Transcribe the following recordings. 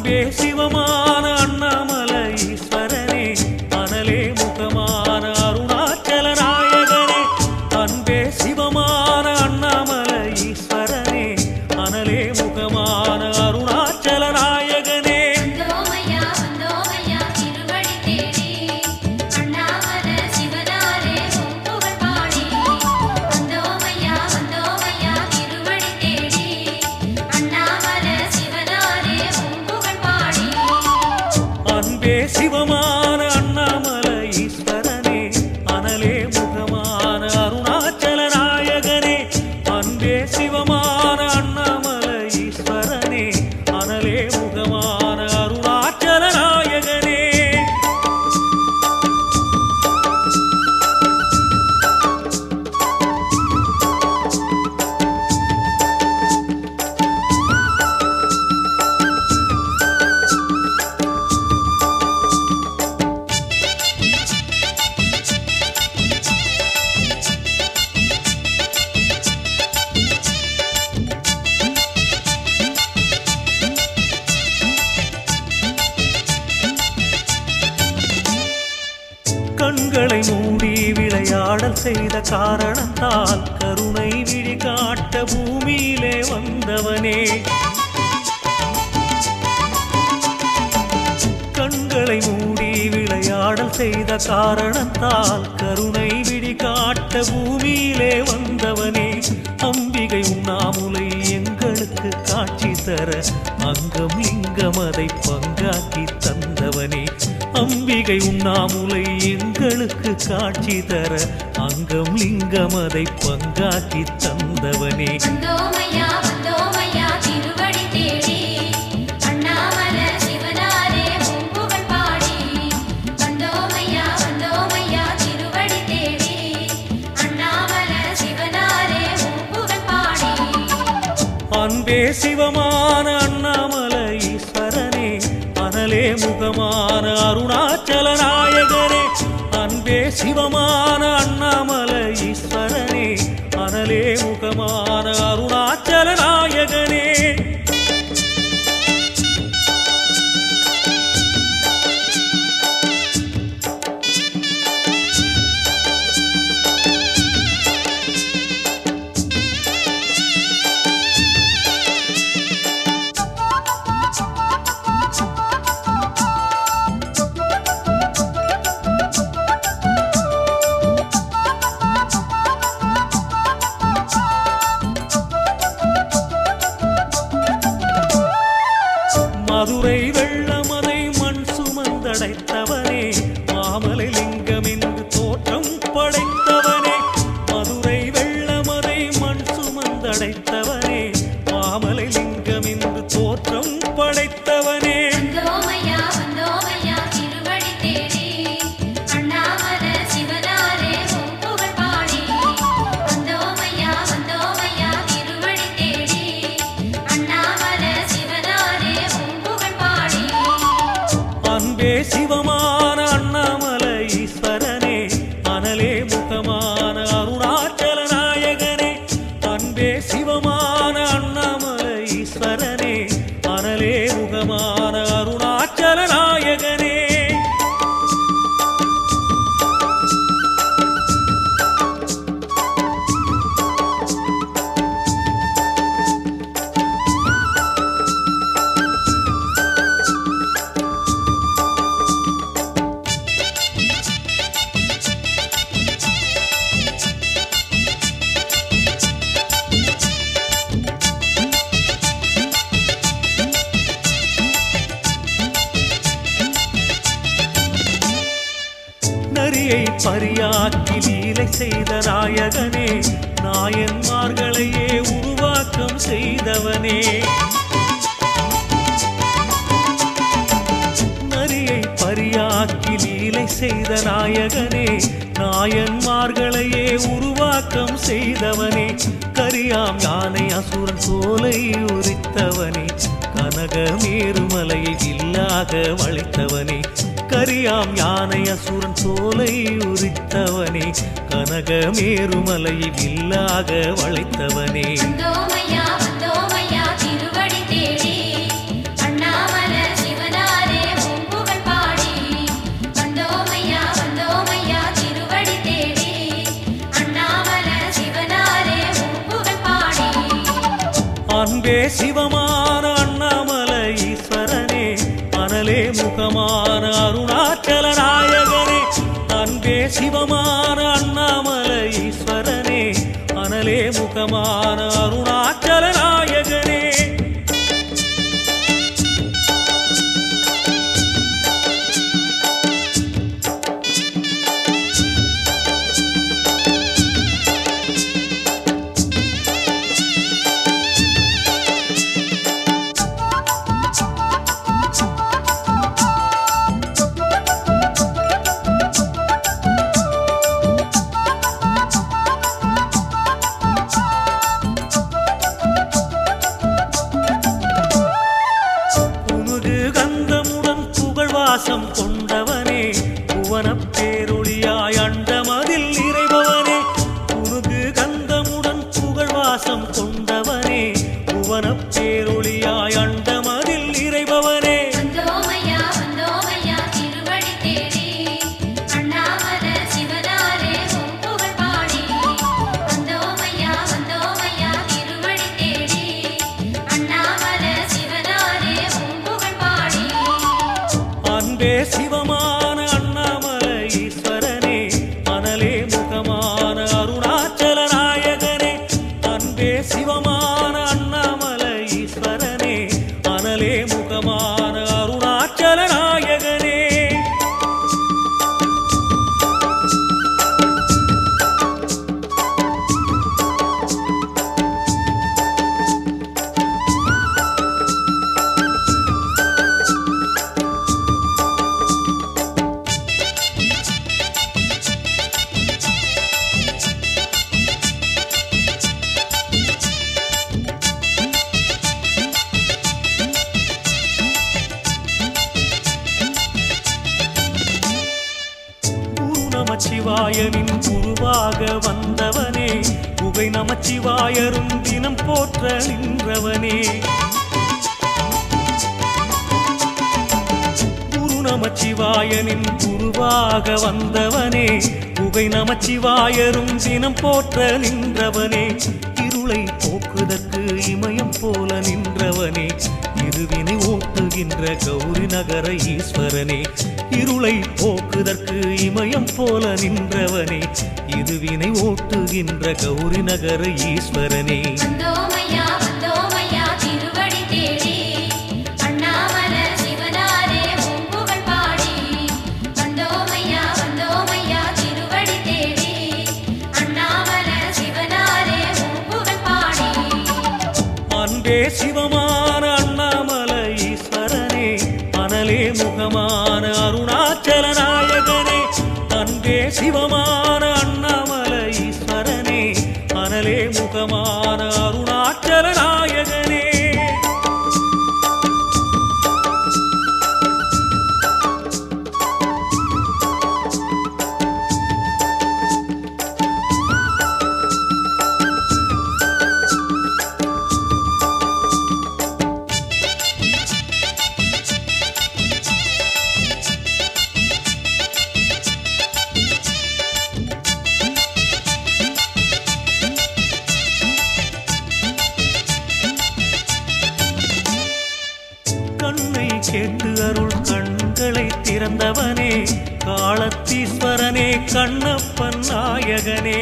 அன்பே சிவமான அண்ணாமலை ஈஸ்வரனே அனலே முகமான அருணாச்சல நாயகனே அன்பே சிவமான அண்ணாமலை ஈஸ்வரனே அனலே முகமான அருணாச்சல நாயகனே வந்தோமையா வந்தோமையா திருவடி தேடி அண்ணாமல சிவனாரே உன் புகழ் பாடி வந்தோமையா வந்தோமையா திருவடி தேடி அண்ணாமல சிவனாரே உன் புகழ் பாடி அன்பே சிவமான அண்ணாமலை ஈஸ்வரனே அனலே முகமான அருணாச்சல நாயகனே அன்பே சிவமான அண்ணாமலை ஈஸ்வரனே அனலே முகமான அருணாச்சல நாயகனே கண்களை மூடி விளையாடல் செய்த காரணத்தால் கருணை விழி காட்ட பூமியிலே வந்தவனே கண்களை மூடி விளையாடல் செய்த காரணத்தால் கருணை விழி காட்ட பூமியிலே வந்தவனே அம்பிகை உண்ணாமுலை எங்களுக்கு காட்சி தர அங்கம் லிங்கம் அதை பங்காக்கி தந்தவனே அம்பிகை உண்ணாமுலை எங்களுக்கு காட்சி தர அங்கம் லிங்கம் அதை பங்காக்கி தந்தவனே வந்தோமையா வந்தோமையா திருவடி தேடி அண்ணாமல சிவனாரே உன் புகழ் பாடி வந்தோமையா வந்தோமையா திருவடி தேடி அண்ணாமல சிவனாரே உன் புகழ் பாடி அன்பே சிவமான அண்ணாமலை ஈஸ்வரனே அனலே முகமான அருணாச்சல நாயகனே அன்பே சிவமான அண்ணாமலை ஈஸ்வரனே அனலே முகமான அருணாச்சல நாயகனே மதுரை வெள்ளமதை மண் சுமந்தடைத்தவனே மாமலை லிங்கம் என்று தோற்றம் படைத்தவனே மதுரை வெள்ளமதை மண் சுமந்தடைத்தவனே மாமலை லிங்கம் என்று தோற்றம் படைத்தவனே வந்தோமையா வந்தோமையா திருவடி தேடி அண்ணாமல சிவனாரே உன் புகழ் பாடி வந்தோமையா வந்தோமையா திருவடி தேடி அண்ணாமல சிவனாரே உன் புகழ் பாடி அன்பே சிவமான அண்ணாமலை ஈஸ்வரனே அனலே முகமான அருணாச்சல நாயகனே அன்பே சிவமான அண்ணாமலை ஈஸ்வரனே அனலே முகமான அருணாச்சல நாயகனே நரியை பரியாக்கி லீலை செய்த நாயகனே நாயன்மார்களையே உருவாக்கம் செய்தவனே நரியை பரியாக்கி லீலை செய்த நாயகனே நாயன்மார்களையே உருவாக்கம் செய்தவனே கரியாம் யானை அசுரன் சோலை உரித்தவனே கனகமேருமலையை வில்லாக வளைத்தவனே கரியாம் யானை அசுரன் சோலை உரித்தவனே கனகமேருமலையை வில்லாக வளைத்தவனே வந்தோமையா வந்தோமையா திருவடி தேடி அண்ணாமல அன்பே சிவமான அண்ணாமலை ஈஸ்வரனே அனலே முகமான அருணாச்சல நாயகனே அன்பே சிவமான அண்ணாமலை ஈஸ்வரனே அனலே முகமான அருணாச்சல நாயகனே புனுகு கந்தமுடன் புகழ்வாசம் கொண்டவனே புவனப் பேரொளியாய் அண்டமதில் இறைபவனே புனுகு கந்தமுடன் புகழ்வாசம் கொண்டவனே புவனப் பேரொளியாய் அண்டமதில் இறைபவனே வந்தோமையா வந்தோமையா திருவடி தேடி அண்ணாமல சிவனாரே உன் புகழ் பாடி வந்தோமையா வந்தோமையா திருவடி தேடி அண்ணாமல சிவனாரே உன் புகழ் பாடி அன்பே சிவமான அண்ணாமலை ஈஸ்வரனே அனலே முகமான அருணாச்சல நாயகனே அன்பே சிவமான அண்ணாமலை ஈஸ்வரனே அனலே முகமான அருணாச்சல நாயகனே குரு நமச்சிவாயனின் குருவாக வந்தவனே புகை நமச்சிவாயரும் தினம் போற்ற நின்றவனே குரு நமச்சிவாயனின் குருவாக வந்தவனே புகை நமச்சிவாயரும் தினம் போற்ற நின்றவனே இருளை போக்குதற்கு இமயம் போல நின்றவனே இருவினை ஓட்டுகின்ற கௌரி நகர ஈஸ்வரனே இருளை போக்குதற்கு இமயம் போல நின்றவனே இதுவினை ஓட்டுகின்ற கௌரி நகர ஈஸ்வரனே வந்தோமையா வந்தோமையா திருவடி தேடி அண்ணாமல சிவனாரே உன் புகழ் பாடி வந்தோமையா வந்தோமையா திருவடி தேடி அண்ணாமல சிவனாரே உன் புகழ் பாடி அன்பே சிவமான அண்ணாமலை ஈஸ்வரனே அனலே முகமான அருணாச்சல நாயகனே அன்பே சிவமான அண்ணாமலை ஈஸ்வரனே அனலே முகமான அருணாச்சல நாயகனே கண்ணை கேட்டு அருள் கண்களை திறந்தவனே காளத்தீஸ்வரனே கண்ணப்பன் நாயகனே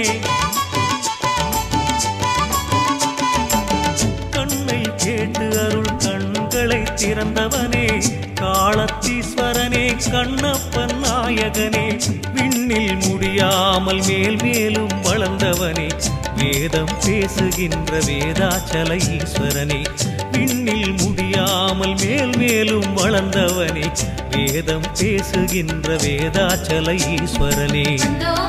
கண்ணை கேட்டு அருள் கண்களை திறந்தவனே காளத்தீஸ்வரனே கண்ணப்பன் நாயகனே விண்ணில் முடியாமல் மேல் மேலும் வளர்ந்தவனே வேதம் பேசுகின்ற வேதாச்சல ஈஸ்வரனே விண்ணில் முடியாமல் மேல் மேலும் வளர்ந்தவனே வேதம் பேசுகின்ற வேதாச்சல ஈஸ்வரனே வந்தோமையா